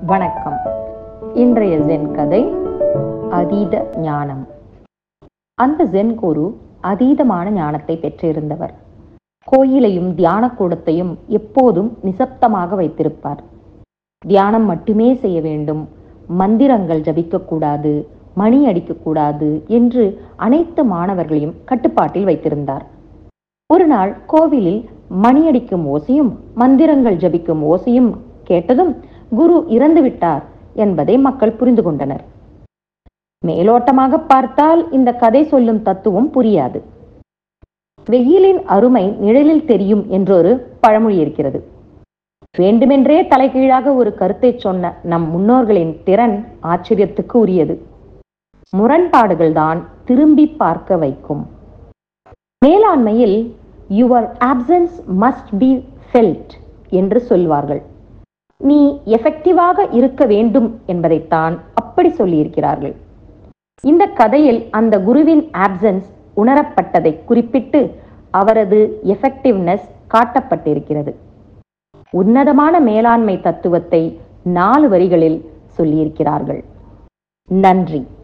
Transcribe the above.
வணக்கம் இன்றைய ஜென் கதை அதீத ஞானம் அந்த ஜென் குரு அதீதமான ஞானத்தை பெற்றிருந்தவர் கோயிலையும் தியான கூடத்தையும் எப்போதும் நிசப்தமாக வைத்திருப்பார் தியானம் மட்டுமே செய்ய வேண்டும் மந்திரங்கள் ஜபிக்கக்கூடாது மணி அடிக்கக்கூடாது என்று அனைத்து மாணவர்களையும் கட்டுப்பாட்டில் வைத்திருந்தார் ஒரு நாள் கோவிலில் மணி அடிக்கும் ஓசையும் மந்திரங்கள் ஜபிக்கும் ஓசையும் கேட்டதும் குரு இறந்து விட்டார் என்பதை மக்கள் புரிந்து கொண்டனர் மேலோட்டமாக பார்த்தால் இந்த கதை சொல்லும் தத்துவம் புரியாது வெயிலின் அருமை நிழலில் தெரியும் என்றொரு பழமொழி இருக்கிறது வேண்டுமென்றே தலைகீழாக ஒரு கருத்தை சொன்ன நம் முன்னோர்களின் திறன் ஆச்சரியத்துக்கு உரியது முரண்பாடுகள் தான் திரும்பி பார்க்க வைக்கும் மேலாண்மையில் your options must be felt என்று சொல்வார்கள் நீ எஃபெக்டிவாக இருக்க வேண்டும் என்பதைத்தான் அப்படி சொல்லியிருக்கிறார்கள் இந்த கதையில் அந்த குருவின் ஆப்சன்ஸ் உணரப்பட்டதை குறிப்பிட்டு அவரது எஃபெக்டிவ்னஸ் காட்டப்பட்டிருக்கிறது உன்னதமான மேலாண்மை தத்துவத்தை நாலு வரிகளில் சொல்லியிருக்கிறார்கள் நன்றி